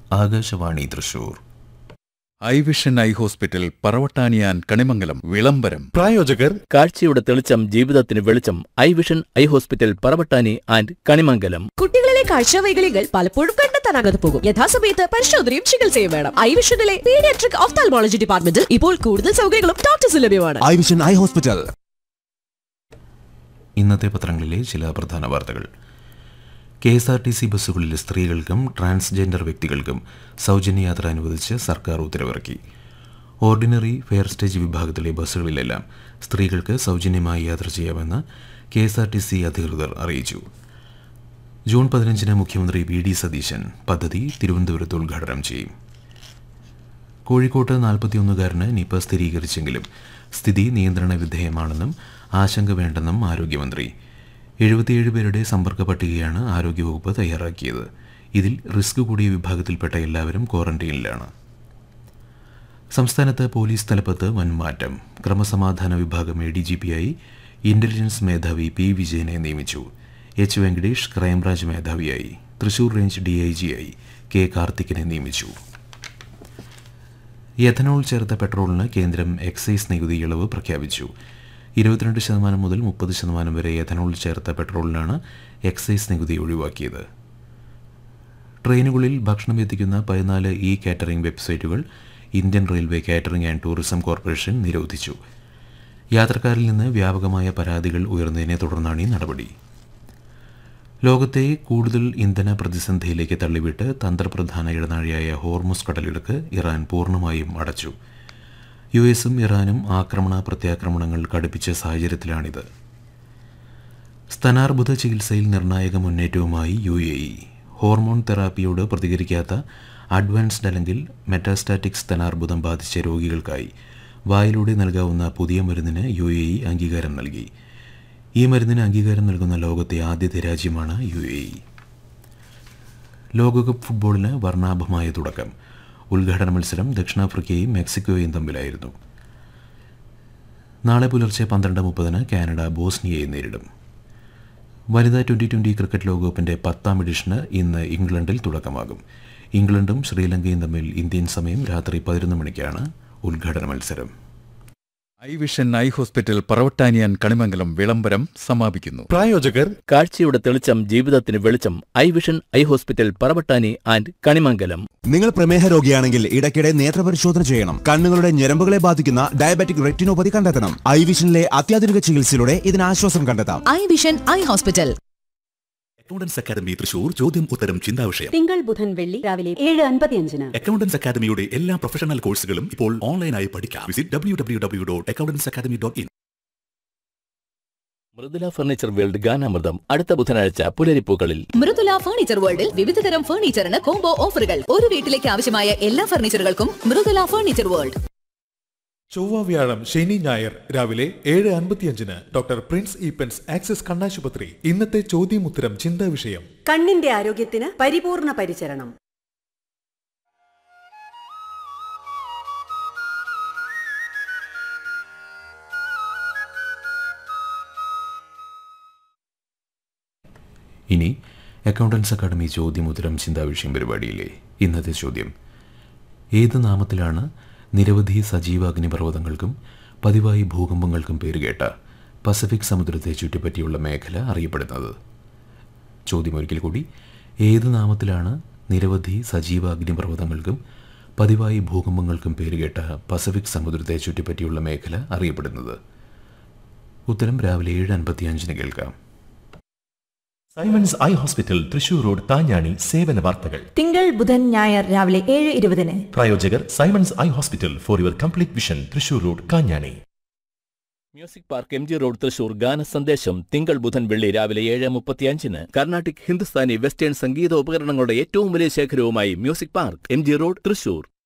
Akashvani Thrissur Eye Vision Eye Hospital പറവട്ടാനിയാൻ കണിമംഗലം വിളംബരം പ്രായോജകർ കാഴ്ചയുടെ തെളിച്ചം ജീവിതത്തിന് വെളിച്ചം Eye Vision Eye Hospital Paravattani and Kanimangalam കുട്ടികളിലെ കാഴ്ചവൈകല്യങ്ങൾ പലപ്പോഴും കണ്ടെത്താനാകാതെ പോകും യഥാസമയത്ത് പരിശോധനയും ചികിത്സയും വേണം ഐ വിഷനിലെ പീഡിയാട്രിക് ഓഫ്താൽമോളജി ഡിപ്പാർട്ട്മെന്റിൽ ഇപ്പോൾ കൂടുതൽ സൗകര്യങ്ങളും ഡോക്ടേഴ്സ് ലഭ്യമാണ് ഐ വിഷൻ ഐ ഹോസ്പിറ്റൽ ഇന്നത്തെ പത്രങ്ങളിലെ ചില പ്രധാന വാർത്തകൾ K S R T C ബസ്സുകളിൽ സ്ത്രീകൾക്കും ട്രാൻസ്ജെൻഡർ വ്യക്തികൾക്കും സൗജന്യ യാത്ര അനുവദിച്ച് സർക്കാർ ഉത്തരവിറക്കി ഓർഡിനറി ഫെയർ സ്റ്റേജ് വിഭാഗത്തിലെ ബസ്സുകളിലെല്ലാം സ്ത്രീകൾക്ക് സൗജന്യമായി യാത്ര ചെയ്യാമെന്ന് K S R T C അധികൃതർ അറിയിച്ചു ജൂൺ പതിനഞ്ചിന് മുഖ്യമന്ത്രി വി ഡി സതീശൻ പദ്ധതി തിരുവനന്തപുരത്ത് ഉദ്ഘാടനം ചെയ്യും കോഴിക്കോട്ട് നാൽപ്പത്തിയൊന്നുകാരന് നിപ സ്ഥിരീകരിച്ചെങ്കിലും സ്ഥിതി നിയന്ത്രണ വിധേയമാണെന്നും ആശങ്ക വേണ്ടെന്നും ആരോഗ്യമന്ത്രി എഴുപത്തിയേഴ് പേരുടെ സമ്പർക്ക പട്ടികയാണ് ആരോഗ്യവകുപ്പ് തയ്യാറാക്കിയത് ഇതിൽ റിസ്ക് കൂടിയ വിഭാഗത്തിൽപ്പെട്ട എല്ലാവരും ക്വാറന്റൈനിലാണ് സംസ്ഥാനത്ത് പോലീസ് തലപ്പത്ത് വൻ മാറ്റം ക്രമസമാധാന വിഭാഗം എ ഡി ജി പിയായി ഇന്റലിജൻസ് മേധാവി പി വിജയനെ നിയമിച്ചു എച്ച് വെങ്കടേഷ് ക്രൈംബ്രാഞ്ച് മേധാവിയായി തൃശൂർ റേഞ്ച് ഡി ഐ ജിയായി കെ കാർത്തിക്കിനെ നിയമിച്ചു എഥനോൾ ചേർത്ത പെട്രോളിന് കേന്ദ്രം എക്സൈസ് നികുതി ഇളവ് പ്രഖ്യാപിച്ചു ഇരുപത്തിരണ്ട് ശതമാനം മുതൽ മുപ്പത് ശതമാനം വരെ എഥനോൾ ചേർത്ത പെട്രോളിനാണ് എക്സൈസ് നികുതി ഒഴിവാക്കിയത് ട്രെയിനുകളിൽ ഭക്ഷണം എത്തിക്കുന്ന പതിനാല് ഇ കാറ്ററിംഗ് വെബ്സൈറ്റുകൾ Indian Railway Catering and Tourism Corporation നിരോധിച്ചു യാത്രക്കാരിൽ നിന്ന് വ്യാപകമായ പരാതികൾ ഉയർന്നതിനെ തുടർന്നാണ് ഈ നടപടി ലോകത്തെ കൂടുതൽ ഇന്ധന പ്രതിസന്ധിയിലേക്ക് തള്ളിവിട്ട് തന്ത്രപ്രധാന ഇടനാഴിയായ ഹോർമുസ് കടലിടുക്ക് ഇറാൻ പൂർണ്ണമായും അടച്ചു യു എസും ഇറാനും ആക്രമണ പ്രത്യാക്രമണങ്ങൾ കടുപ്പിച്ച സാഹചര്യത്തിലാണിത് സ്തനാർബുദ ചികിത്സയിൽ നിർണായക മുന്നേറ്റവുമായി യു എ ഇ ഹോർമോൺ തെറാപ്പിയോട് പ്രതികരിക്കാത്ത അഡ്വാൻസ്ഡ് അല്ലെങ്കിൽ മെറ്റാസ്റ്റാറ്റിക് സ്തനാർബുദം ബാധിച്ച രോഗികൾക്കായി വായിലൂടെ നൽകാവുന്ന പുതിയ മരുന്നിന് യു എ ഇ അംഗീകാരം നൽകി ഈ മരുന്നിന് അംഗീകാരം നൽകുന്ന ലോകത്തെ ആദ്യത്തെ രാജ്യമാണ് യു എ ഇ ലോകകപ്പ് ഫുട്ബോളിന് വർണ്ണാഭമായ തുടക്കം ഉദ്ഘാടന മത്സരം ദക്ഷിണാഫ്രിക്കയും മെക്സിക്കോയും തമ്മിലായിരുന്നു നാളെ പുലർച്ചെ പന്ത്രണ്ട് മുപ്പതിന് കാനഡ ബോസ്നിയയെ നേരിടും വനിതാ ട്വൻ്റി ട്വൻ്റി ക്രിക്കറ്റ് ലോകകപ്പിൻ്റെ പത്താം എഡിഷന് ഇന്ന് ഇംഗ്ലണ്ടിൽ തുടക്കമാകും ഇംഗ്ലണ്ടും ശ്രീലങ്കയും തമ്മിൽ ഇന്ത്യൻ സമയം രാത്രി പതിനൊന്ന് മണിക്കാണ് ഉദ്ഘാടന മത്സരം ഐ വിഷൻ ഐ ഹോസ്പിറ്റൽ പറവട്ടാനിയാൻ കണിമംഗലം വിളംബരം സമാപിക്കുന്നു പ്രായോജകർ കാഴ്ചയുടെ തെളിച്ചം ജീവിതത്തിന് വെളിച്ചം Eye Vision Eye Hospital Paravattani and Kanimangalam നിങ്ങൾ പ്രമേഹ രോഗിയാണെങ്കിൽ ഇടയ്ക്കിടെ നേത്രപരിശോധന ചെയ്യണം കണ്ണുകളുടെ ഞരമ്പുകളെ ബാധിക്കുന്ന ഡയബറ്റിക് റെറ്റിനോപ്പതി കണ്ടെത്തണം ഐ വിഷനിലെ അത്യാധുനിക ചികിത്സയിലൂടെ ഇതിന് ആശ്വാസം കണ്ടെത്താം Eye Vision Eye Hospital Accountants Academy Thrissur ചോദ്യം ഉത്തരം ചിന്താവിഷയം തിങ്കൾ ബുധൻ വെള്ളി രാവിലെ ഏഴ് അൻപത്തിയഞ്ചിന് അക്കൗണ്ടൻസ് അക്കാദമിയുടെ എല്ലാ പ്രൊഫഷണൽ കോഴ്സുകളും ഇപ്പോൾ ഓൺലൈനായി പഠിക്കാം visit W W W dot Accountants Academy dot in Mridula Furniture World Ganamritham അടുത്ത ബുധനാഴ്ച പുലരിപ്പൂക്കളിൽ മൃദുല ഫർണിച്ചർ വേൾഡിൽ വിവിധതരം ഫർണിച്ചറിന് കോംബോ ഓഫറുകൾ ഒരു വീട്ടിലേക്ക് ആവശ്യമായ എല്ലാ ഫർണിച്ചറുകൾക്കും മൃദുല ഫർണിച്ചർ വേൾഡ് ചൊവ്വ വ്യാഴം ശനി ഞായർ രാവിലെ ഏഴ് അൻപത്തിയഞ്ചിന് ഡോക്ടർ പ്രിൻസ് ഈപ്പൻസ് ആക്സിസ് കണ്ണാശുപത്രി ഇന്നത്തെ ചോദ്യമുത്തരം ചിന്താ വിഷയം കണ്ണിന്റെ ആരോഗ്യത്തിന് പരിപൂർണ പരിചരണം ഇനി അക്കൗണ്ടൻസ് അക്കാദമി ചോദ്യമുത്തരം ചിന്താവിഷയം പരിപാടിയിലെ ഇന്നത്തെ ചോദ്യം ഏത് നാമത്തിലാണ് നിരവധി സജീവ അഗ്നിപർവ്വതങ്ങൾക്കും പതിവായി ഭൂകമ്പങ്ങൾക്കും പേരുകേട്ട പസഫിക് സമുദ്രത്തെ ചുറ്റിപ്പറ്റിയുള്ള മേഖല അറിയപ്പെടുന്നത് ചോദ്യം ഒരിക്കൽ കൂടി ഏത് നാമത്തിലാണ് നിരവധി സജീവ അഗ്നിപർവ്വതങ്ങൾക്കും പതിവായി ഭൂകമ്പങ്ങൾക്കും പേരുകേട്ട പസഫിക് സമുദ്രത്തെ ചുറ്റിപ്പറ്റിയുള്ള മേഖല അറിയപ്പെടുന്നത് ഉത്തരം രാവിലെ ഏഴ് അൻപത്തിയഞ്ചിന് കേൾക്കാം Simons Eye Hospital Thrissur Road താഞ്ഞാണി സേവന വാർത്തകൾ തിങ്കൾ ബുധൻ ഞായർ രാവിലെ ഏഴ് ഇരുപതിന് പ്രായോജകർ Simons Eye Hospital for your complete vision Thrissur Road Kanjani Music Park M G Road Thrissur ഗാന സന്ദേശം തിങ്കൾ ബുധൻ വെള്ളി രാവിലെ ഏഴ് മുപ്പത്തിയഞ്ചിന് കർണാട്ടിക് ഹിന്ദുസ്ഥാനി വെസ്റ്റേൺ സംഗീത ഉപകരണങ്ങളുടെ ഏറ്റവും വലിയ ശേഖരവുമായി Music Park M G Road Thrissur